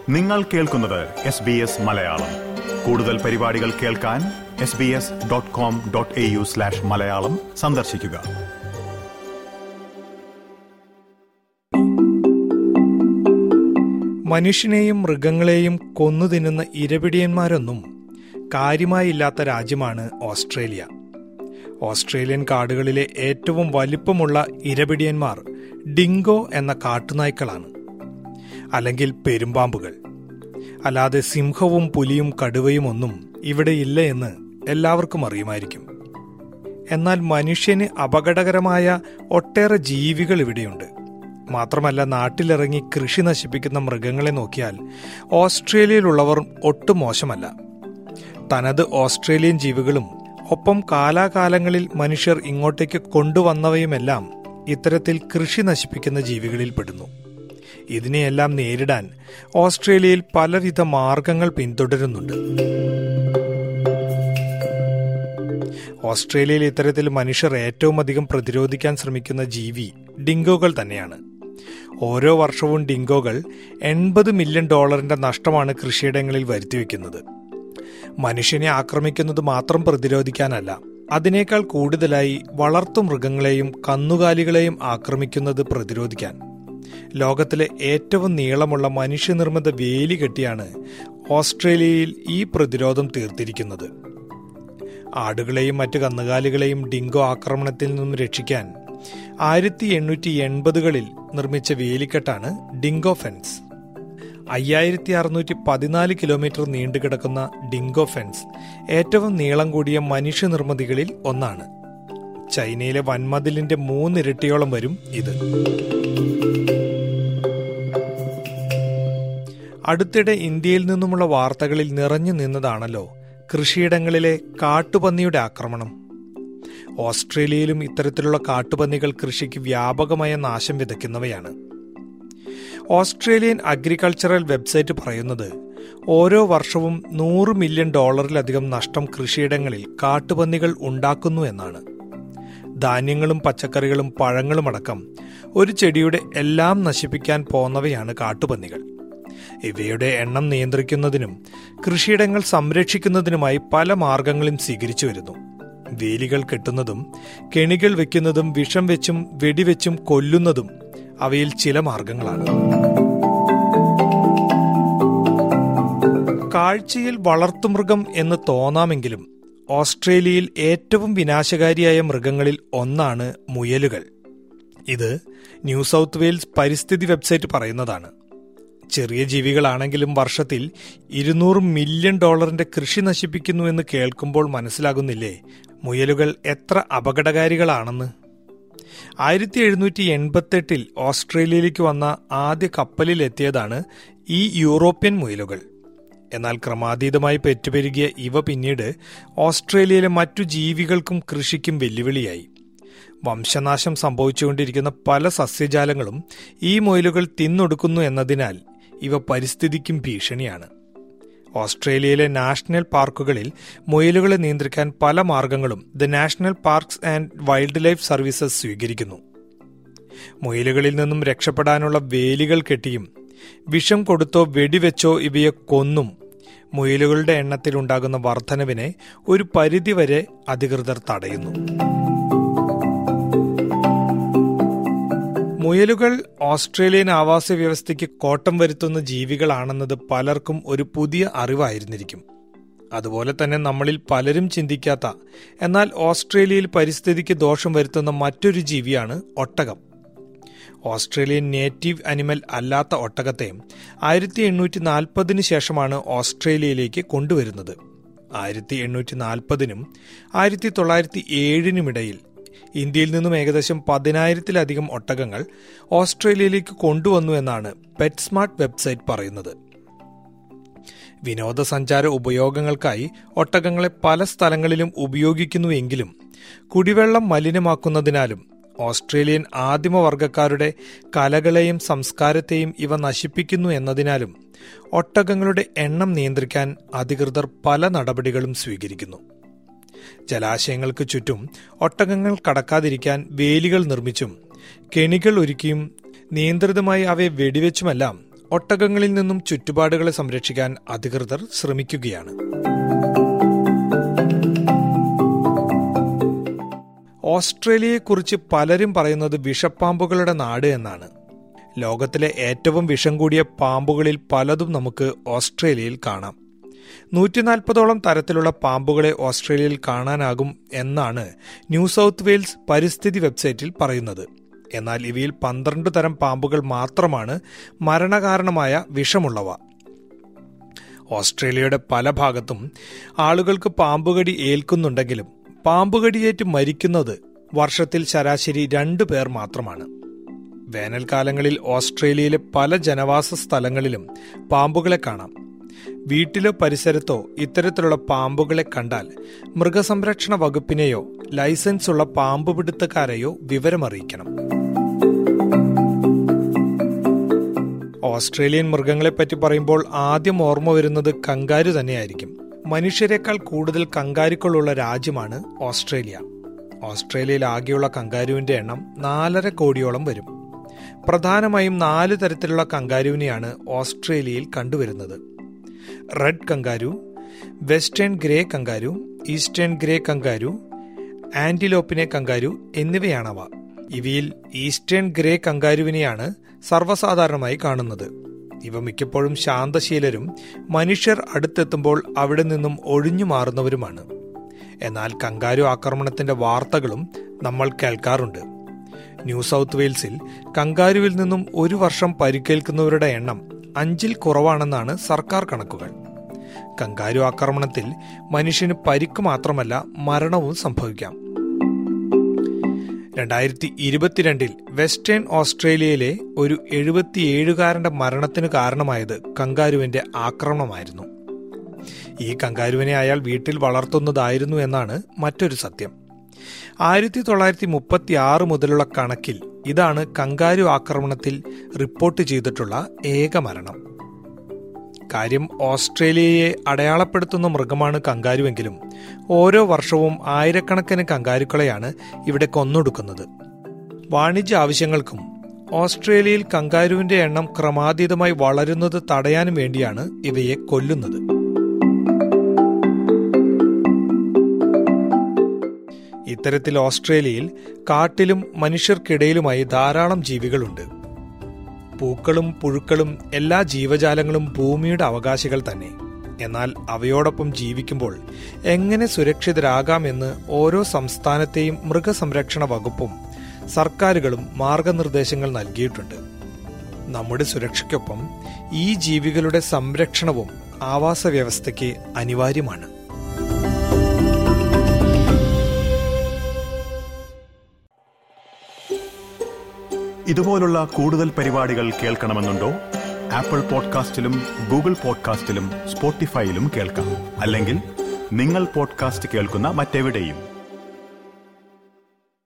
നിങ്ങൾ കേൾക്കുന്നത് S B S Malayalam കൂടുതൽ പരിപാടികൾ കേൾക്കാൻ S B S dot com dot A U slash Malayalam സന്ദർശിക്കുക മനുഷ്യനെയും മൃഗങ്ങളെയും കൊന്നു തിന്നുന്ന ഇരപിടിയന്മാരൊന്നും കാര്യമായില്ലാത്ത രാജ്യമാണ് ഓസ്ട്രേലിയ ഓസ്ട്രേലിയൻ കാടുകളിലെ ഏറ്റവും വലിപ്പമുള്ള ഇരപിടിയന്മാർ ഡിങ്കോ എന്ന കാട്ടുനായ്ക്കളാണ് അല്ലെങ്കിൽ പെരുമ്പാമ്പുകൾ അല്ലാതെ സിംഹവും പുലിയും കടുവയും ഒന്നും ഇവിടെ ഇല്ല എന്ന് എല്ലാവർക്കും അറിയുമായിരിക്കും എന്നാൽ മനുഷ്യന് അപകടകരമായ ഒട്ടേറെ ജീവികൾ ഇവിടെയുണ്ട് മാത്രമല്ല നാട്ടിലിറങ്ങി കൃഷി നശിപ്പിക്കുന്ന മൃഗങ്ങളെ നോക്കിയാൽ ഓസ്ട്രേലിയയിലുള്ളവർ ഒട്ടും മോശമല്ല തനത് ഓസ്ട്രേലിയൻ ജീവികളും ഒപ്പം കാലാകാലങ്ങളിൽ മനുഷ്യർ ഇങ്ങോട്ടേക്ക് കൊണ്ടുവന്നവയുമെല്ലാം ഇത്തരത്തിൽ കൃഷി നശിപ്പിക്കുന്ന ജീവികളിൽ പെടുന്നു ഇതിനെയെല്ലാം നേരിടാൻ ഓസ്ട്രേലിയയിൽ പലവിധ മാർഗങ്ങൾ പിന്തുടരുന്നുണ്ട് ഓസ്ട്രേലിയയിൽ ഇത്തരത്തിൽ മനുഷ്യർ ഏറ്റവും അധികം പ്രതിരോധിക്കാൻ ശ്രമിക്കുന്ന ജീവി ഡിങ്കോകൾ തന്നെയാണ് ഓരോ വർഷവും ഡിങ്കോകൾ എൺപത് മില്യൺ ഡോളറിന്റെ നഷ്ടമാണ് കൃഷിയിടങ്ങളിൽ വരുത്തിവെക്കുന്നത് മനുഷ്യനെ ആക്രമിക്കുന്നത് മാത്രം പ്രതിരോധിക്കാനല്ല അതിനേക്കാൾ കൂടുതലായി വളർത്തു മൃഗങ്ങളെയും കന്നുകാലികളെയും ആക്രമിക്കുന്നത് പ്രതിരോധിക്കാൻ ലോകത്തിലെ ഏറ്റവും നീളമുള്ള മനുഷ്യനിർമ്മിത വേലി കെട്ടിയാണ് ഓസ്ട്രേലിയയിൽ ഈ പ്രതിരോധം തീർത്തിരിക്കുന്നത് ആടുകളെയും മറ്റു കന്നുകാലികളെയും ഡിങ്കോ ആക്രമണത്തിൽ നിന്നും രക്ഷിക്കാൻ ആയിരത്തി എണ്ണൂറ്റി എൺപതുകളിൽ നിർമ്മിച്ച വേലിക്കെട്ടാണ് ഡിങ്കോ ഫെൻസ് അയ്യായിരത്തി അറുന്നൂറ്റി പതിനാല് കിലോമീറ്റർ നീണ്ടുകിടക്കുന്ന ഡിങ്കോ ഫെൻസ് ഏറ്റവും നീളം കൂടിയ മനുഷ്യനിർമ്മിതികളിൽ ഒന്നാണ് ചൈനയിലെ വൻമതിലിന്റെ മൂന്നിരട്ടിയോളം വരും ഇത് അടുത്തിടെ ഇന്ത്യയിൽ നിന്നുമുള്ള വാർത്തകളിൽ നിറഞ്ഞു നിന്നതാണല്ലോ കൃഷിയിടങ്ങളിലെ കാട്ടുപന്നിയുടെ ആക്രമണം ഓസ്ട്രേലിയയിലും ഇത്തരത്തിലുള്ള കാട്ടുപന്നികൾ കൃഷിക്ക് വ്യാപകമായ നാശം വിതയ്ക്കുന്നവയാണ് ഓസ്ട്രേലിയൻ അഗ്രികൾച്ചറൽ വെബ്സൈറ്റ് പറയുന്നത് ഓരോ വർഷവും നൂറ് മില്യൺ ഡോളറിലധികം നഷ്ടം കൃഷിയിടങ്ങളിൽ കാട്ടുപന്നികൾ ഉണ്ടാക്കുന്നു എന്നാണ് ധാന്യങ്ങളും പച്ചക്കറികളും പഴങ്ങളും അടക്കം ഒരു ചെടിയുടെ എല്ലാം നശിപ്പിക്കാൻ പോന്നവയാണ് കാട്ടുപന്നികൾ ഇവയുടെ എണ്ണം നിയന്ത്രിക്കുന്നതിനും കൃഷിയിടങ്ങൾ സംരക്ഷിക്കുന്നതിനുമായി പല മാർഗങ്ങളും സ്വീകരിച്ചു വരുന്നു വേലികൾ കെട്ടുന്നതും കെണികൾ വെക്കുന്നതും വിഷം വെച്ചും വെടിവെച്ചും കൊല്ലുന്നതും അവയിൽ ചില മാർഗങ്ങളാണ് കാഴ്ചയിൽ വളർത്തുമൃഗം എന്ന് തോന്നാമെങ്കിലും ഓസ്ട്രേലിയയിൽ ഏറ്റവും വിനാശകാരിയായ മൃഗങ്ങളിൽ ഒന്നാണ് മുയലുകൾ ഇത് ന്യൂ സൗത്ത് വെയിൽസ് പരിസ്ഥിതി വെബ്സൈറ്റ് പറയുന്നതാണ് ചെറിയ ജീവികളാണെങ്കിലും വർഷത്തിൽ ഇരുന്നൂറ് മില്യൺ ഡോളറിന്റെ കൃഷി നശിപ്പിക്കുന്നു എന്ന് കേൾക്കുമ്പോൾ മനസ്സിലാകുന്നില്ലേ മുയലുകൾ എത്ര അപകടകാരികളാണെന്ന് ആയിരത്തി എഴുന്നൂറ്റി എൺപത്തെട്ടിൽ ഓസ്ട്രേലിയയിലേക്ക് വന്ന ആദ്യ കപ്പലിൽ എത്തിയതാണ് ഈ യൂറോപ്യൻ മുയലുകൾ എന്നാൽ ക്രമാതീതമായി പെറ്റുപെരുകിയ ഇവ പിന്നീട് ഓസ്ട്രേലിയയിലെ മറ്റു ജീവികൾക്കും കൃഷിക്കും വെല്ലുവിളിയായി വംശനാശം സംഭവിച്ചുകൊണ്ടിരിക്കുന്ന പല സസ്യജാലങ്ങളും ഈ മുയലുകൾ തിന്നൊടുക്കുന്നു എന്നതിനാൽ ഇവ പരിസ്ഥിതിക്കും ഭീഷണിയാണ് ഓസ്ട്രേലിയയിലെ നാഷണൽ പാർക്കുകളിൽ മുയലുകളെ നിയന്ത്രിക്കാൻ പല മാർഗങ്ങളും the National Parks and Wildlife Services സ്വീകരിക്കുന്നു മുയലുകളിൽ നിന്നും രക്ഷപ്പെടാനുള്ള വേലികൾ കെട്ടിയും വിഷം കൊടുത്തോ വെടിവെച്ചോ ഇവയെ കൊന്നും മുയലുകളുടെ എണ്ണത്തിൽ ഉണ്ടാകുന്ന വർധനവിനെ ഒരു പരിധിവരെ അധികൃതർ തടയുന്നു മുയലുകൾ ഓസ്ട്രേലിയൻ ആവാസ വ്യവസ്ഥയ്ക്ക് കോട്ടം വരുത്തുന്ന ജീവികളാണെന്നത് പലർക്കും ഒരു പുതിയ അറിവായിരുന്നിരിക്കും അതുപോലെ തന്നെ നമ്മളിൽ പലരും ചിന്തിക്കാത്ത എന്നാൽ ഓസ്ട്രേലിയയിൽ പരിസ്ഥിതിക്ക് ദോഷം വരുത്തുന്ന മറ്റൊരു ജീവിയാണ് ഒട്ടകം ഓസ്ട്രേലിയൻ നേറ്റീവ് അനിമൽ അല്ലാത്ത ഒട്ടകത്തെ ആയിരത്തി എണ്ണൂറ്റി നാൽപ്പതിന് ശേഷമാണ് ഓസ്ട്രേലിയയിലേക്ക് കൊണ്ടുവരുന്നത് ആയിരത്തി എണ്ണൂറ്റി നാൽപ്പതിനും ആയിരത്തി തൊള്ളായിരത്തി ഏഴിനുമിടയിൽ ഇന്ത്യയിൽ നിന്നും ഏകദേശം പതിനായിരത്തിലധികം ഒട്ടകങ്ങൾ ഓസ്ട്രേലിയയിലേക്ക് കൊണ്ടുവന്നു എന്നാണ് പെറ്റ് സ്മാർട്ട് വെബ്സൈറ്റ് പറയുന്നത് വിനോദസഞ്ചാര ഉപയോഗങ്ങൾക്കായി ഒട്ടകങ്ങളെ പല സ്ഥലങ്ങളിലും ഉപയോഗിക്കുന്നുവെങ്കിലും കുടിവെള്ളം മലിനമാക്കുന്നതിനാലും ഓസ്ട്രേലിയൻ ആദിമവർഗക്കാരുടെ കലകളെയും സംസ്കാരത്തെയും ഇവ നശിപ്പിക്കുന്നു എന്നതിനാലും ഒട്ടകങ്ങളുടെ എണ്ണം നിയന്ത്രിക്കാൻ അധികൃതർ പല നടപടികളും സ്വീകരിക്കുന്നു ജലാശയങ്ങൾക്ക് ചുറ്റും ഒട്ടകങ്ങൾ കടക്കാതിരിക്കാൻ വേലികൾ നിർമ്മിച്ചും കെണികൾ ഒരുക്കിയും നിയന്ത്രിതമായി അവയെ വെടിവെച്ചുമെല്ലാം ഒട്ടകങ്ങളിൽ നിന്നും ചുറ്റുപാടുകളെ സംരക്ഷിക്കാൻ അധികൃതർ ശ്രമിക്കുകയാണ് ഓസ്ട്രേലിയയെക്കുറിച്ച് പലരും പറയുന്നത് വിഷപ്പാമ്പുകളുടെ നാട് എന്നാണ് ലോകത്തിലെ ഏറ്റവും വിഷം കൂടിയ പാമ്പുകളിൽ പലതും നമുക്ക് ഓസ്ട്രേലിയയിൽ കാണാം നൂറ്റി നാൽപ്പതോളം തരത്തിലുള്ള പാമ്പുകളെ ഓസ്ട്രേലിയയിൽ കാണാനാകും എന്നാണ് ന്യൂ സൗത്ത് വെയിൽസ് പരിസ്ഥിതി വെബ്സൈറ്റിൽ പറയുന്നത് എന്നാൽ ഇവയിൽ പന്ത്രണ്ട് തരം പാമ്പുകൾ മാത്രമാണ് മരണകാരണമായ വിഷമുള്ളവ ഓസ്ട്രേലിയയുടെ പല ഭാഗത്തും ആളുകൾക്ക് പാമ്പുകടി ഏൽക്കുന്നുണ്ടെങ്കിലും പാമ്പുകടിയേറ്റ് മരിക്കുന്നത് വർഷത്തിൽ ശരാശരി രണ്ടു പേർ മാത്രമാണ് വേനൽക്കാലങ്ങളിൽ ഓസ്ട്രേലിയയിലെ പല ജനവാസ സ്ഥലങ്ങളിലും പാമ്പുകളെ കാണാം വീട്ടിലോ പരിസരത്തോ ഇത്തരത്തിലുള്ള പാമ്പുകളെ കണ്ടാൽ മൃഗസംരക്ഷണ വകുപ്പിനെയോ ലൈസൻസ് ഉള്ള പാമ്പ് പിടുത്തക്കാരെയോ വിവരമറിയിക്കണം ഓസ്ട്രേലിയൻ മൃഗങ്ങളെപ്പറ്റി പറയുമ്പോൾ ആദ്യം ഓർമ്മ വരുന്നത് കങ്കാരു തന്നെയായിരിക്കും മനുഷ്യരെക്കാൾ കൂടുതൽ കങ്കാരുക്കളുള്ള രാജ്യമാണ് ഓസ്ട്രേലിയ ഓസ്ട്രേലിയയിൽ ആകെയുള്ള കങ്കാരുവിന്റെ എണ്ണം നാലര കോടിയോളം വരും പ്രധാനമായും നാല് തരത്തിലുള്ള കങ്കാരുവിനെയാണ് ഓസ്ട്രേലിയയിൽ കണ്ടുവരുന്നത് red kangaroo western grey kangaroo eastern grey kangaroo ആന്റിലോപ്പിനെ കങ്കാരു എന്നിവയാണവ ഇവയിൽ ഈസ്റ്റേൺ ഗ്രേ കങ്കാരുവിനെയാണ് സർവ്വസാധാരണമായി കാണുന്നത് ഇവ മിക്കപ്പോഴും ശാന്തശീലരും മനുഷ്യർ അടുത്തെത്തുമ്പോൾ അവിടെ നിന്നും ഒഴിഞ്ഞു മാറുന്നവരുമാണ് എന്നാൽ കങ്കാരു ആക്രമണത്തിന്റെ വാർത്തകളും നമ്മൾ കേൾക്കാറുണ്ട് ന്യൂ സൗത്ത് വെയിൽസിൽ കങ്കാരുവിൽ നിന്നും ഒരു വർഷം പരിക്കേൽക്കുന്നവരുടെ എണ്ണം അഞ്ചിൽ കുറവാണെന്നാണ് സർക്കാർ കണക്കുകൾ കങ്കാരു ആക്രമണത്തിൽ മനുഷ്യന് പരിക്ക് മാത്രമല്ല മരണവും സംഭവിക്കാം രണ്ടായിരത്തി ഇരുപത്തിരണ്ടിൽ വെസ്റ്റേൺ ഓസ്ട്രേലിയയിലെ ഒരു എഴുപത്തിയേഴുകാരന്റെ മരണത്തിന് കാരണമായത് കങ്കാരുവിന്റെ ആക്രമണമായിരുന്നു ഈ കങ്കാരുവിനെ അയാൾ വീട്ടിൽ വളർത്തുന്നതായിരുന്നു എന്നാണ് മറ്റൊരു സത്യം ആയിരത്തി തൊള്ളായിരത്തി മുപ്പത്തി ആറ് മുതലുള്ള കണക്കിൽ ഇതാണ് കങ്കാരു ആക്രമണത്തിൽ റിപ്പോർട്ട് ചെയ്തിട്ടുള്ള ഏക മരണം കാര്യം ഓസ്ട്രേലിയയെ അടയാളപ്പെടുത്തുന്ന മൃഗമാണ് കങ്കാരുവെങ്കിലും ഓരോ വർഷവും ആയിരക്കണക്കിന് കങ്കാരുക്കളെയാണ് ഇവിടെ കൊന്നൊടുക്കുന്നത് വാണിജ്യ ആവശ്യങ്ങൾക്കും ഓസ്ട്രേലിയയിൽ കങ്കാരുവിന്റെ എണ്ണം ക്രമാതീതമായി വളരുന്നത് തടയാനും വേണ്ടിയാണ് ഇവയെ കൊല്ലുന്നത് ഇത്തരത്തിൽ ഓസ്ട്രേലിയയിൽ കാട്ടിലും മനുഷ്യർക്കിടയിലുമായി ധാരാളം ജീവികളുണ്ട് പൂക്കളും പുഴുക്കളും എല്ലാ ജീവജാലങ്ങളും ഭൂമിയുടെ അവകാശികൾ തന്നെ എന്നാൽ അവയോടൊപ്പം ജീവിക്കുമ്പോൾ എങ്ങനെ സുരക്ഷിതരാകാമെന്ന് ഓരോ സംസ്ഥാനത്തെയും മൃഗസംരക്ഷണ വകുപ്പും സർക്കാരുകളും മാർഗനിർദ്ദേശങ്ങൾ നൽകിയിട്ടുണ്ട് നമ്മുടെ സുരക്ഷയ്ക്കൊപ്പം ഈ ജീവികളുടെ സംരക്ഷണവും ആവാസ വ്യവസ്ഥയ്ക്ക് അനിവാര്യമാണ് ഇതുപോലുള്ള കൂടുതൽ പരിപാടികൾ കേൾക്കണമെന്നുണ്ടോ ആപ്പിൾ പോഡ്കാസ്റ്റിലും ഗൂഗിൾ പോഡ്കാസ്റ്റിലും സ്പോട്ടിഫൈയിലും കേൾക്കാം അല്ലെങ്കിൽ നിങ്ങൾ പോഡ്കാസ്റ്റ് കേൾക്കുന്ന മറ്റെവിടെയും